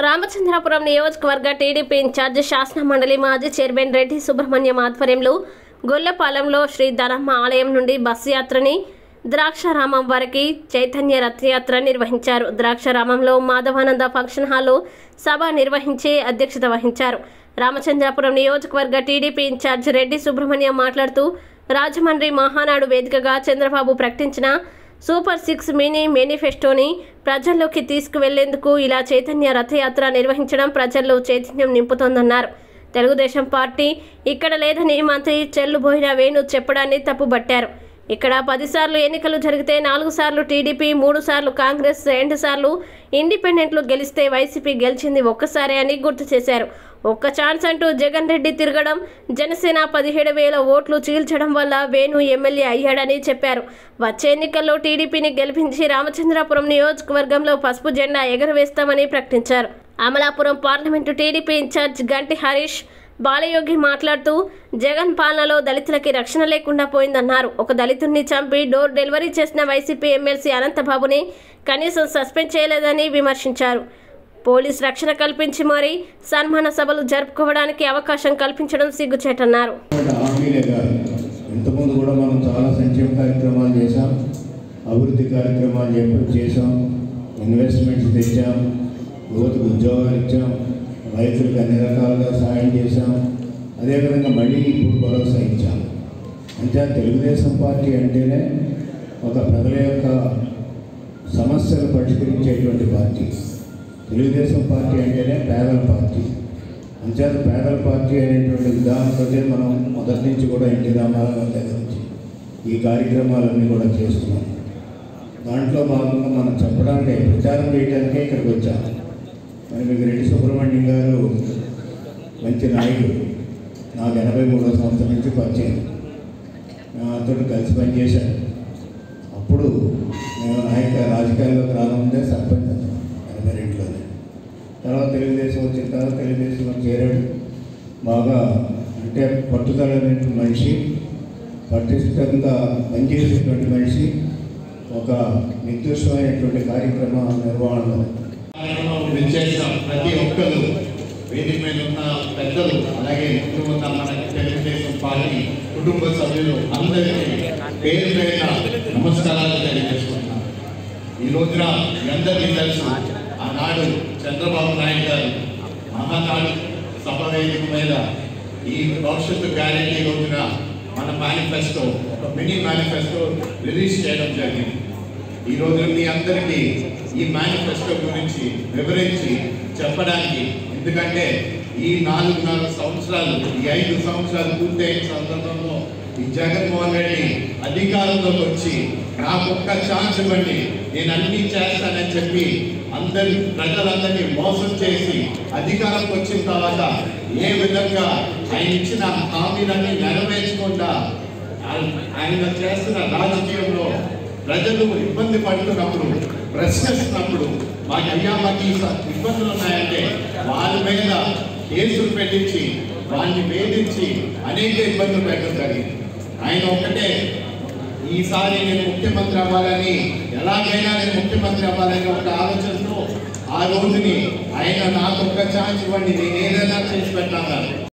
రామచంద్రపురం నియోజకవర్గ TDP incharge శాసన మండలి మాజీ చైర్మన్ రెడ్డి సుబ్రహ్మణ్యం ఆధ్వర్యంలో గొల్లపాలెంలో శ్రీ ధనమ్మ ఆలయం నుండి బస్సు యాత్రని ద్రాక్షారామం వరకు చైతన్య రథయాత్ర నిర్వహించారు ద్రాక్షారామంలో మాధవానంద ఫంక్షన్ హాల్లో సభ నిర్వహించి అధ్యక్షత వహించారు రామచంద్రపురం నియోజకవర్గ టీడీపీ ఇన్ఛార్జి రెడ్డి సుబ్రహ్మణ్యం మాట్లాడుతూ రాజమండ్రి మహానాడు వేదికగా చంద్రబాబు ప్రకటించిన సూపర్ సిక్స్ మినీ మేనిఫెస్టోని ప్రజల్లోకి తీసుకువెళ్లేందుకు ఇలా చైతన్య రథయాత్ర నిర్వహించడం ప్రజల్లో చైతన్యం నింపుతోందన్నారు తెలుగుదేశం పార్టీ ఇక్కడ లేదని మంత్రి చెల్లుబోయిన వేణు చెప్పడాన్ని తప్పుబట్టారు ఇక్కడ పదిసార్లు ఎన్నికలు జరిగితే నాలుగు సార్లు టీడీపీ మూడు సార్లు కాంగ్రెస్ రెండు సార్లు ఇండిపెండెంట్లు గెలిస్తే వైసీపీ గెలిచింది ఒక్కసారే అని గుర్తు చేశారు ఒక్క ఛాన్స్ అంటూ జగన్ రెడ్డి తిరగడం జనసేన పదిహేడు వేల ఓట్లు చీల్చడం వల్ల వేణు ఎమ్మెల్యే అయ్యాడని చెప్పారు వచ్చే ఎన్నికల్లో టీడీపీని గెలిపించి రామచంద్రాపురం నియోజకవర్గంలో పసుపు జెండా ఎగరవేస్తామని ప్రకటించారు అమలాపురం పార్లమెంటు టీడీపీ ఇన్ఛార్జ్ గంటి హరీష్ బాలయోగి మాట్లాడుతూ జగన్ పాలనలో దళితులకి రక్షణ లేకుండా పోయిందన్నారు ఒక దళితుడిని చంపి డోర్ డెలివరీ చేసిన వైసీపీ ఎమ్మెల్సీ అనంతబాబుని కనీసం సస్పెండ్ చేయలేదని విమర్శించారు పోలీస్ రక్షణ కల్పించి మరీ సన్మాన సభలు జరుపుకోవడానికి అవకాశం కల్పించడం సిగ్గుచేటన్నారు హామీలే కాదు ఇంతకుముందు కూడా మనం చాలా సంక్షేమ కార్యక్రమాలు చేశాం అభివృద్ధి కార్యక్రమాలు చెప్పి చేశాం ఇన్వెస్ట్మెంట్స్ తెచ్చాం యువతకు ఉద్యోగాలు ఇచ్చాం రైతులకు అన్ని రకాలుగా సాయం చేశాం అదేవిధంగా మళ్ళీ ఇప్పుడు భరోసా ఇచ్చాం అంటే తెలుగుదేశం పార్టీ అంటేనే ఒక ప్రజల యొక్క సమస్యలు పరిష్కరించేటువంటి పార్టీ తెలుగుదేశం పార్టీ అంటేనే పేదల పార్టీ అంచేత పేదల పార్టీ అనేటువంటి విధానంతో మనం మొదటి నుంచి కూడా ఎన్టీ రామారావు గారి దగ్గర నుంచి ఈ కార్యక్రమాలన్నీ కూడా చేస్తున్నాం దాంట్లో భాగంగా మనం చెప్పడానికి ప్రచారం చేయడానికే ఇక్కడికి వచ్చాం మరి మీకు రెడ్డి సుబ్రహ్మణ్యం గారు మంచి నాయకుడు నాకు ఎనభై మూడో సంవత్సరం నుంచి పరిచయం నాతో కలిసి పనిచేశాను అప్పుడు నేను నాయక రాజకీయాల్లోకి రాకముందే సర్పంచ్ అతను ఎనభై రెండులోనే తర్వాత తెలుగుదేశం వచ్చిన తర్వాత తెలుగుదేశంలో చేరాడు బాగా అంటే పట్టుదలైనటువంటి మనిషి పటిష్టంగా పనిచేసేటువంటి మనిషి ఒక నిర్దిష్టమైనటువంటి కార్యక్రమ నిర్వహణలో కార్యక్రమం విచ్చేసిన ప్రతి ఒక్కరు వేదిక మీద ఉన్న పెద్దలు అలాగే ముందు ఉన్న మన తెలుగుదేశం పార్టీ కుటుంబ సభ్యులు అందరికీ పేరు పేరున నమస్కారాలు తెలియజేసుకుంటున్నాను ఈ రోజున మీ అందరికీ తెలుసు ఆనాడు చంద్రబాబు నాయుడు గారు మహానాడు సభ వేదిక మీద ఈ భవిష్యత్తు గ్యారెంటీ రోజున మన మేనిఫెస్టో ఒక మినీ మేనిఫెస్టో రిలీజ్ చేయడం జరిగింది ఈ రోజు మీ అందరికీ ఈ మేనిఫెస్టో గురించి వివరించి చెప్పడానికి ఎందుకంటే ఈ నాలుగు నాలుగు సంవత్సరాలు ఈ ఐదు సంవత్సరాలు పూర్తయిన సందర్భంలో ఈ జగన్మోహన్ రెడ్డి అధికారంలోకి వచ్చి నాకు ఒక్క ఛాన్స్ ఇవ్వండి నేను అన్ని చేస్తానని చెప్పి అందరి ప్రజలందరినీ మోసం చేసి అధికారంకి వచ్చిన తర్వాత ఏ విధంగా ఆయన ఇచ్చిన హామీలన్నీ నెరవేర్చకుండా ఆయన- ఆయన చేస్తున్న రాజకీయంలో ప్రజలు ఇబ్బంది పడుతున్నప్పుడు ప్రశ్నిస్తున్నప్పుడు మాకు అయ్యా మాకు ఈ స- ఇబ్బందులు ఉన్నాయంటే వాళ్ళ మీద కేసులు పెట్టించి వాడిని వేధించి అనేక ఇబ్బందులు పెట్టడం జరిగింది ఆయన ఒకటే ఈసారి నేను ముఖ్యమంత్రి అవ్వాలని ఎలాగైనా నేను ముఖ్యమంత్రి అవ్వాలని ఒక ఆలోచనతో ఆ రోజుని ఆయన నాకు ఒక ఛాన్స్ ఇవ్వండి నేను ఏదైనా చేసి పెట్టాను